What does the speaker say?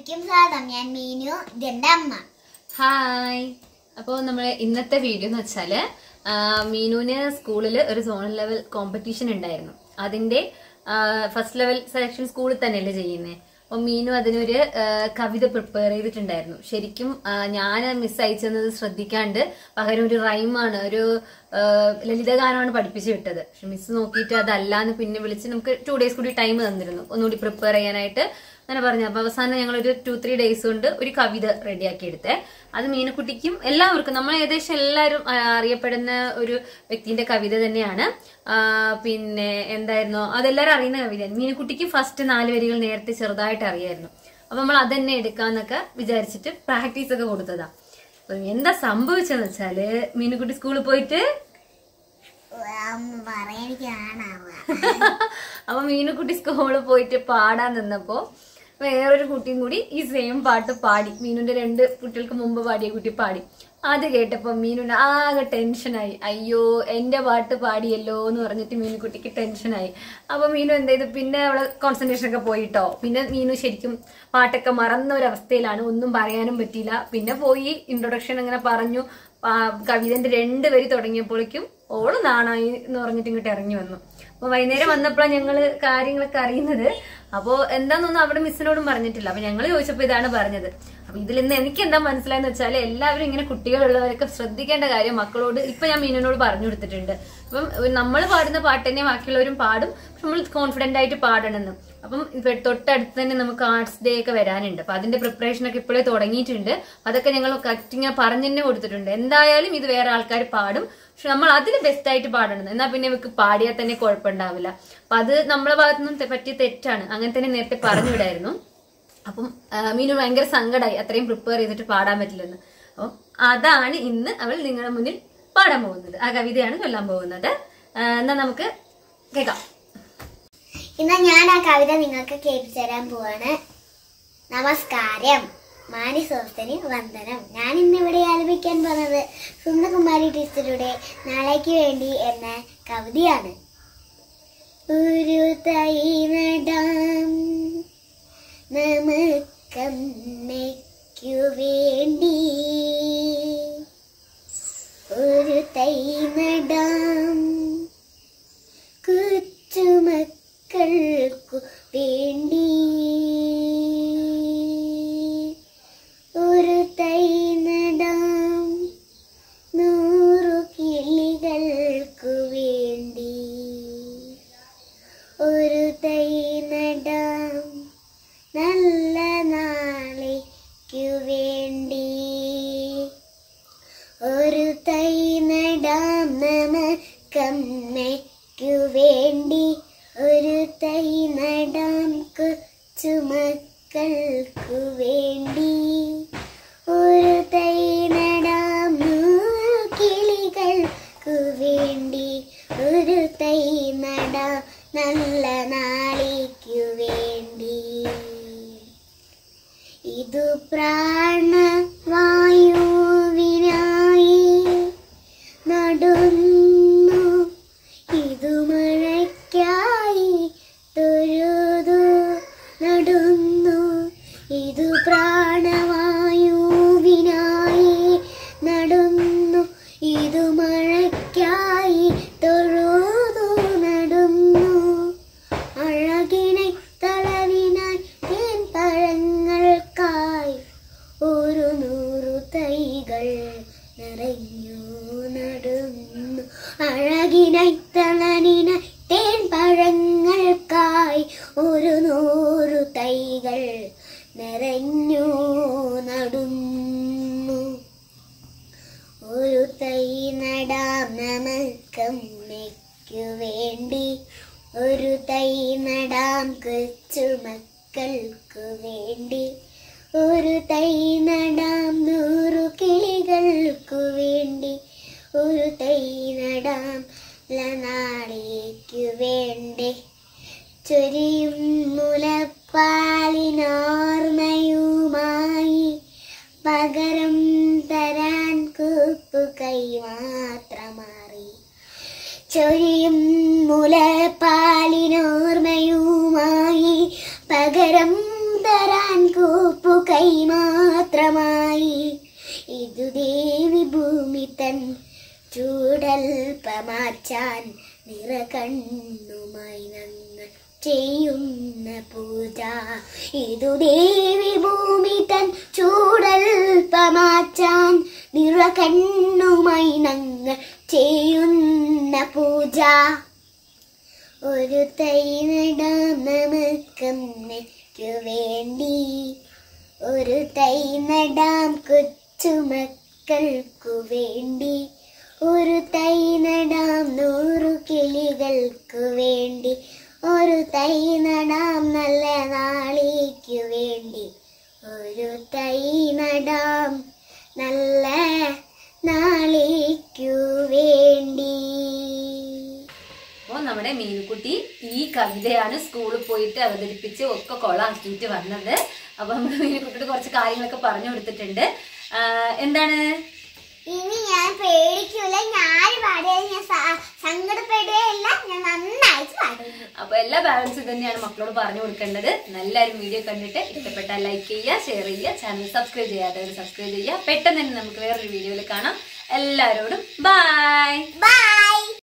എല്ലാവർക്കും സ്വാഗതം ഞാൻ മീനു ഇതെന്റെ അമ്മ ഹായ് അപ്പോൾ നമ്മൾ ഇന്നത്തെ വീഡിയോ എന്ന് വെച്ചാൽ മീനുവിന് സ്കൂളിൽ ഒരു സോണൽ ലെവൽ കോമ്പറ്റീഷൻ ഉണ്ടായിരുന്നു അതിന്റെ ഫസ്റ്റ് ലെവൽ സെലക്ഷൻ സ്കൂളിൽ തന്നെയല്ലേ ചെയ്യുന്നത് അപ്പോൾ മീനു അതിനൊരു ആ, കവിത പ്രിപ്പയർ ചെയ്തിട്ടുണ്ടായിരുന്നു ശരിക്കും ആ, ഞാൻ മിസ് അയച്ചെന്നത് ശ്രദ്ധിക്കാണ്ട് പകരം ഒരു റൈമാണ് ഒരു ആ, ലളിതഗാനമാണ് പഠിപ്പിച്ചു വിട്ടത് പക്ഷെ മിസ് നോക്കിയിട്ട് അതല്ലാന്ന് പിന്നെ വിളിച്ച് നമുക്ക് ടു ഡേയ്സ് കൂടി ടൈം തന്നിരുന്നു ഒന്നുകൂടി പ്രിപ്പയർ ചെയ്യാനായിട്ട് അങ്ങനെ പറഞ്ഞു അപ്പൊ അവസാനം ഞങ്ങൾ ഒരു ടു ത്രീ ഡേയ്സ് കൊണ്ട് ഒരു കവിത റെഡിയാക്കി എടുത്തേ അത് മീനക്കുട്ടിക്കും എല്ലാവർക്കും നമ്മൾ ഏകദേശം എല്ലാവരും ആ, അറിയപ്പെടുന്ന ഒരു വ്യക്തിന്റെ കവിത തന്നെയാണ് ആ, പിന്നെ എന്തായിരുന്നു അതെല്ലാവരും അറിയുന്ന കവിതയാണ് മീനക്കുട്ടിക്ക് ഫസ്റ്റ് നാല് വരികൾ നേരത്തെ ചെറുതായിട്ട് അറിയായിരുന്നു അപ്പൊ നമ്മൾ അതന്നെ എടുക്കാന്നൊക്കെ വിചാരിച്ചിട്ട് പ്രാക്ടീസ് ഒക്കെ കൊടുത്തതാ അപ്പൊ എന്താ സംഭവിച്ചെന്ന് വെച്ചാല് മീനുക്കുട്ടി സ്കൂളിൽ പോയിട്ട് അമ്മ പറയാൻ എനിക്ക് കാണാവ അപ്പൊ മീനുക്കുട്ടി സ്കൂളിൽ പോയിട്ട് പാടാൻ നിന്നപ്പോ വേറൊരു കുട്ടിയും കൂടി ഈ സെയിം പാട്ട് പാടി മീനുന്റെ രണ്ട് കുട്ടികൾക്ക് മുമ്പ് പാടിയ കുട്ടി പാടി അത് കേട്ടപ്പോ മീനുന് ആകെ ടെൻഷനായി അയ്യോ എന്റെ പാട്ട് പാടിയല്ലോ എന്ന് പറഞ്ഞിട്ട് മീനുക്കുട്ടിക്ക് ടെൻഷനായി അപ്പൊ മീനു എന്ത് ചെയ്തു പിന്നെ അവളെ കോൺസെൻട്രേഷൻ ഒക്കെ പോയിട്ടോ പിന്നെ മീനു ശരിക്കും പാട്ടൊക്കെ മറന്ന ഒരു അവസ്ഥയിലാണ് ഒന്നും പറയാനും പറ്റിയില്ല പിന്നെ പോയി ഇൻട്രൊഡക്ഷൻ അങ്ങനെ പറഞ്ഞു ആ, കവിതന്റെ രണ്ട് വരി തുടങ്ങിയപ്പോഴേക്കും ഓള് നാണായി എന്ന് പറഞ്ഞിട്ട് ഇങ്ങോട്ട് ഇറങ്ങി വന്നു അപ്പൊ വൈകുന്നേരം വന്നപ്പോഴാണ് ഞങ്ങള് കാര്യങ്ങളൊക്കെ അറിയുന്നത് അപ്പോ എന്താന്നൊന്നും അവിടെ മിസ്സിനോടും പറഞ്ഞിട്ടില്ല അപ്പൊ ഞങ്ങൾ ചോദിച്ചപ്പോ ഇതാണ് പറഞ്ഞത് അപ്പൊ ഇതിൽ നിന്ന് എനിക്ക് എന്താ മനസ്സിലായെന്ന് വെച്ചാൽ എല്ലാവരും ഇങ്ങനെ കുട്ടികളുള്ളവരൊക്കെ ശ്രദ്ധിക്കേണ്ട കാര്യം മക്കളോട് ഇപ്പൊ ഞാൻ മീനിനോട് പറഞ്ഞു കൊടുത്തിട്ടുണ്ട് അപ്പം നമ്മൾ പാടുന്ന പാട്ട് തന്നെ ബാക്കിയുള്ളവരും പാടും പക്ഷെ നമ്മൾ കോൺഫിഡന്റ് ആയിട്ട് പാടണമെന്ന് അപ്പം ഇപ്പൊ തൊട്ടടുത്ത് തന്നെ നമുക്ക് ആർട്സ് ഡേ ഒക്കെ വരാനുണ്ട് അപ്പൊ അതിന്റെ പ്രിപ്പറേഷൻ ഒക്കെ ഇപ്പോഴേ തുടങ്ങിയിട്ടുണ്ട് അതൊക്കെ ഞങ്ങൾ കറക്റ്റ് ഇങ്ങനെ പറഞ്ഞു തന്നെ കൊടുത്തിട്ടുണ്ട് എന്തായാലും ഇത് വേറെ ആൾക്കാർ പാടും പക്ഷെ നമ്മൾ അതിന് ബെസ്റ്റ് ആയിട്ട് പാടണം എന്നാ പിന്നെ ഇവർക്ക് പാടിയാൽ തന്നെ കുഴപ്പമുണ്ടാവില്ല അപ്പൊ അത് നമ്മളെ ഭാഗത്തുനിന്നും തെ- പറ്റിയ തെറ്റാണ് അങ്ങനെ തന്നെ നേരത്തെ പറഞ്ഞു വിടായിരുന്നു അപ്പം ആ, മീനു ഭയങ്കര സങ്കടമായി അത്രയും പ്രിപ്പയർ ചെയ്തിട്ട് പാടാൻ പറ്റില്ലെന്ന് അപ്പം അതാണ് ഇന്ന് അവൾ നിങ്ങളുടെ മുന്നിൽ പാടാൻ പോകുന്നത് ആ കവിതയാണ് ചൊല്ലാൻ പോകുന്നത് ആ, എന്നാ നമുക്ക് കേൾക്കാം ഇന്ന് ഞാൻ ആ കവിത നിങ്ങൾക്ക് കേൾപ്പിച്ചു തരാൻ പോവാണ് നമസ്കാരം മാനി സുഹൃത്തിന് വന്ദനം ഞാൻ ഇന്നിവിടെ ആലപിക്കാൻ പോകുന്നത് സുന്ദകുമാരി ടീച്ചറുടെ നാളേക്ക് വേണ്ടി എന്ന കവിതയാണ് ഒരു തൈ നടാം നമുക്കമ്മയ്ക്കു വേണ്ടി ഒരു തൈ നടാം കൊച്ചുമക്കൾക്കു വേണ്ടി ഒരു തൈ നടാം നൂറു കിളികൾക്കു വേണ്ടി ഒരു തൈ നടാം നല്ല നാളേക്കു വേണ്ടി ഒരു തൈ നടാം നമുക്കമ്മയ്ക്കു വേണ്ടി ഒരു തൈ നടാം കൊച്ചുമക്കൾക്കു വേണ്ടി ഒരു തൈ നടാം നൂറു കിളികൾക്കു വേണ്ടി ഒരു തൈ നടാം നല്ല നാളേക്കു വേണ്ടി ഇതു പ്രാണവായുവിനായി നടുന്നു ഇതു മഴയ്ക്കായി തൊഴുതു നടുന്നു ഇതു പ്രാണവായുവിനായി നടുന്നു ഇതു മഴയ്ക്കായി തൊഴുതു നടുന്നു അഴകിനെ തളവിനായി തേൻ പഴങ്ങൾക്കായി ഒരു നൂറു തൈകൾ നിറഞ്ഞു നടുന്നു അഴകിനായി തളനിനായി തേൻ പഴങ്ങൾക്കായി ഒരു നൂറു തൈകൾ നിറഞ്ഞു നടുന്നു ഒരു തൈ നടാം നമുക്കമ്മയ്ക്കു വേണ്ടി ഒരു തൈ നടാം കൊച്ചുമക്കൾക്കു വേണ്ടി ഒരു തൈ നടാം നൂറു കിളികൾക്കു വേണ്ടി ഒരു തൈ നടാം നാളേക്കു വേണ്ടി ചൊരിയും മുലപ്പാലിനോർമ്മയുമായി പകരം തരാൻ കൂപ്പു കൈ മാത്രമാറി ചൊരിയും മുലപ്പാലിനോർമ്മയുമായി പകരം തരാൻ കൂപ്പു കൈ മാത്രമായി ഇതു ദേവി ഭൂമി തൻ ചൂടൽപ്പമാച്ചാൻ നിറകണ്ണുമായി ഞങ്ങൾ ചെയ്യുന്ന പൂജ ഇതു ദേവി ഭൂമി തൻ ചൂടൽപ്പമാച്ചാൻ നിറകണ്ണുമായി ഞങ്ങൾ ചെയ്യുന്ന പൂജ ഒരു തൈ നടാം നമുക്കമ്മയ്ക്കു വേണ്ടി ഒരു തൈ നടാം കൊച്ചുമക്കൾക്കു വേണ്ടി ഒരു തൈ നടാം നൂറു കിളികൾക്കു വേണ്ടി ഒരു തൈ നടാം നല്ല നാളേക്കു വേണ്ടി ഒരു തൈ നടാം നല്ല നാളേക്കു വേണ്ടി അപ്പോൾ നമ്മുടെ മീനുക്കുട്ടി ഈ കവിതയാണ് സ്കൂളിൽ പോയിട്ട് അവതരിപ്പിച്ച് ഒക്കെ കൊളാക്കിയിട്ട് വന്നത് അപ്പൊ നമ്മുടെ മീനുക്കുട്ടിയുടെ കുറച്ച് കാര്യങ്ങളൊക്കെ പറഞ്ഞു കൊടുത്തിട്ടുണ്ട് ആ, എന്താണ് ഇനി ഞാൻ പേടിക്കൂല ഞാൻ പാടിയത് ഞാൻ സ- സങ്കടപ്പെടുകയില്ല ഞാൻ നന്നായിട്ട് പാടുന്നു അപ്പൊ എല്ലാ പാരന്റ്സും തന്നെയാണ് മക്കളോട് പറഞ്ഞു കൊടുക്കേണ്ടത് നല്ലൊരു വീഡിയോ കണ്ടിട്ട് ഇഷ്ടപ്പെട്ടാൽ ലൈക്ക് ചെയ്യുക ഷെയർ ചെയ്യുക ചാനൽ സബ്സ്ക്രൈബ് ചെയ്യാത്തവർ സബ്സ്ക്രൈബ് ചെയ്യുക പെട്ടെന്ന് തന്നെ നമുക്ക് വേറൊരു വീഡിയോയിൽ കാണാം എല്ലാവരോടും ബൈ ബൈ